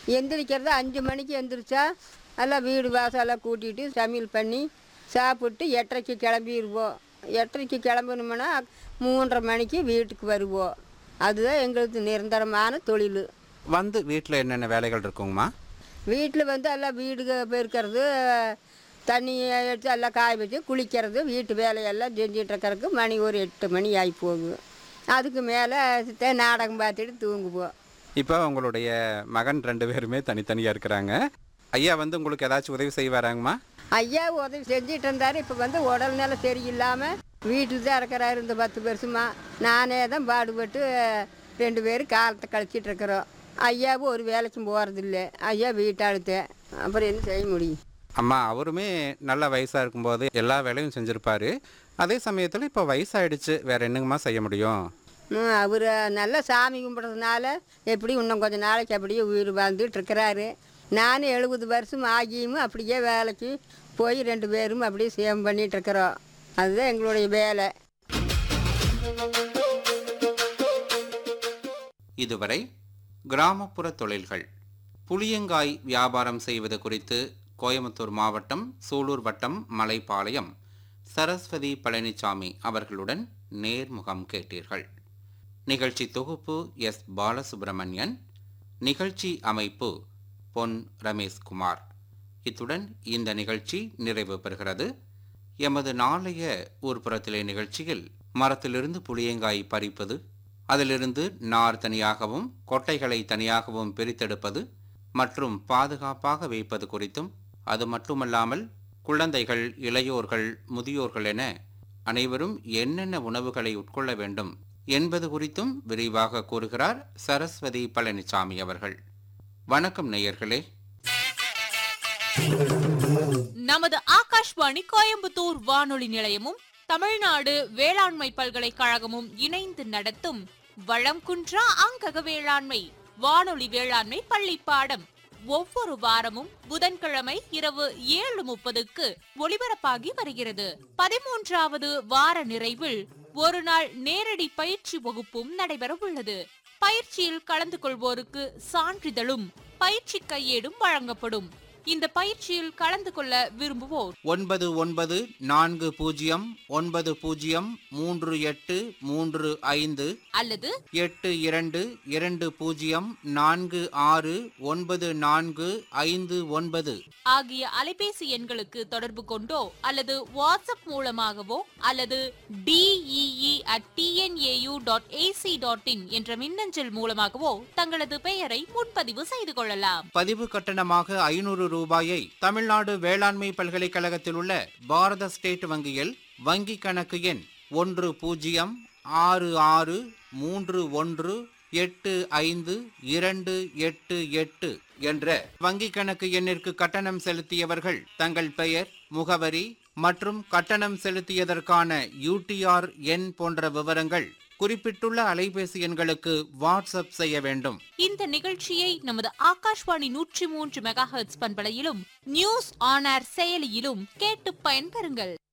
எந்திரிக்கிறது அஞ்சு மணிக்கு எந்திரிச்சா எல்லாம் வீடு வாசலாம் கூட்டிட்டு சமையல் பண்ணி சாப்பிட்டு எட்டரைக்கு கிளம்பிடுவோம் எட்டரைக்கு கிளம்பணுமுன்னா மூன்றரை மணிக்கு வீட்டுக்கு வருவோம் அதுதான் எங்களுக்கு நிரந்தரமான தொழில் வந்து வீட்டில் என்னென்ன வேலைகள் இருக்குங்கம்மா வீட்டில் வந்து எல்லாம் வீடு பெருக்கிறது தண்ணி எடுத்து எல்லாம் காய வச்சு குளிக்கிறது வீட்டு வேலையெல்லாம் செஞ்சிட்டு இருக்கறதுக்கு மணி ஒரு எட்டு மணி ஆகி போகுது அதுக்கு மேலே நாடகம் பார்த்துட்டு தூங்குவோம் இப்போ உங்களுடைய மகன் ரெண்டு பேருமே தனித்தனியாக இருக்கிறாங்க ஐயா வந்து உங்களுக்கு ஏதாச்சும் உதவி செய்வாராங்கம்மா ஐயா உதவி செஞ்சிட்டு இருந்தார் இப்போ வந்து உடல்நிலை சரியில்லாமல் வீட்டில் தான் இருக்கிறாரு இந்த பத்து வருஷமா நானே தான் பாடுபட்டு ரெண்டு பேரும் காலத்தை கழிச்சிட்டு இருக்கிறோம் ஐயாவும் ஒரு வேலைக்கும் போகிறதில்ல ஐயா வீட்டாளுத்தேன் அப்புறம் என்ன செய்ய முடியும் அம்மா அவருமே நல்ல வயசாக இருக்கும்போது எல்லா வேலையும் செஞ்சுருப்பாரு அதே சமயத்தில் இப்போ வயசாயிடுச்சு வேற என்னங்கம்மா செய்ய முடியும் அவர் நல்லா சாமி கும்பிட்றதுனால எப்படி இன்னும் கொஞ்ச நாளைக்கு அப்படியே உயிர் வாழ்ந்துட்டு இருக்கிறாரு நானும் எழுபது வருஷம் ஆகியும் அப்படியே வேலைக்கு போய் ரெண்டு பேரும் அப்படியே சேவம் பண்ணிட்டு இருக்கிறோம் அதுதான் எங்களுடைய வேலை இதுவரை கிராமப்புற தொழில்கள் புளியங்காய் வியாபாரம் செய்வது குறித்து கோயம்புத்தூர் மாவட்டம் சூலூர் வட்டம் மலைப்பாளையம் சரஸ்வதி பழனிசாமி அவர்களுடன் நேர்முகம் கேட்டீர்கள் நிகழ்ச்சி தொகுப்பு எஸ் பாலசுப்பிரமணியன் நிகழ்ச்சி அமைப்பு பொன் ரமேஷ்குமார் இத்துடன் இந்த நிகழ்ச்சி நிறைவு பெறுகிறது எமது நாளைய ஊர்ப்புறத்திலே நிகழ்ச்சியில் மரத்திலிருந்து புளியங்காய் பறிப்பது அதிலிருந்து நார் தனியாகவும் கொட்டைகளை தனியாகவும் பிரித்தெடுப்பது மற்றும் பாதுகாப்பாக வைப்பது குறித்தும் அது மட்டுமல்லாமல் குழந்தைகள் இளையோர்கள் முதியோர்கள் என அனைவரும் என்னென்ன உணவுகளை உட்கொள்ள வேண்டும் என்பது குறித்தும் விரிவாக கூறுகிறார் சரஸ்வதி பழனிசாமி அவர்கள் வணக்கம் நேயர்களே நமது ஆகாஷ்வாணி கோயம்புத்தூர் வானொலி நிலையமும் தமிழ்நாடு வேளாண்மை பல்கலைக்கழகமும் இணைந்து நடத்தும் வளம் குன்றா அங்கக வேளாண்மை வானொலி வேளாண்மை பள்ளி பாடம் ஒவ்வொரு வாரமும் புதன்கிழமை இரவு ஏழு முப்பதுக்கு ஒளிபரப்பாகி வருகிறது பதிமூன்றாவது வார நிறைவில் ஒரு நாள் நேரடி பயிற்சி வகுப்பும் நடைபெற உள்ளது பயிற்சியில் கலந்து கொள்வோருக்கு சான்றிதழும் பயிற்சி கையேடும் வழங்கப்படும் இந்த பயிற்சியில் கலந்து கொள்ள விரும்புவோர் ஒன்பது ஒன்பது நான்கு பூஜ்ஜியம் ஒன்பது பூஜ்ஜியம் மூன்று எட்டு மூன்று ஐந்து அல்லது எட்டு இரண்டு இரண்டு பூஜ்ஜியம் நான்கு ஆறு ஒன்பது நான்கு ஐந்து ஒன்பது ஆகிய அலைபேசி எண்களுக்கு தொடர்பு கொண்டோ அல்லது வாட்ஸ்அப் மூலமாகவோ அல்லது D E E at T N A U dot A C dot in என்ற மின்னஞ்சல் மூலமாகவோ தங்களது பெயரை முன்பதிவு செய்து கொள்ளலாம் பதிவு கட்டணமாக ஐநூறு ரூபாயை தமிழ்நாடு வேளாண்மை பல்கலைக்கழகத்தில் உள்ள பாரத ஸ்டேட் வங்கியில் வங்கி கணக்கு எண் ஒன்று பூஜ்ஜியம் ஆறு ஆறு மூன்று ஒன்று எட்டு ஐந்து இரண்டு எட்டு எட்டு என்ற வங்கி கணக்கு எண்ணிற்கு கட்டணம் செலுத்தியவர்கள் தங்கள் பெயர் முகவரி மற்றும் கட்டணம் செலுத்தியதற்கான யூடிஆர் எண் போன்ற விவரங்கள் குறிப்பிட்டுள்ள அலைபேசி எண்களுக்கு வாட்ஸ்அப் செய்ய வேண்டும் இந்த நிகழ்ச்சியை நமது ஆகாஷ்வாணி நூற்றி மூன்று மெகா ஹெர்ட்ஸ் பண்பலையிலும் நியூஸ் ஆன் ஏர் செயலியிலும் கேட்டு பயன்பெறுங்கள்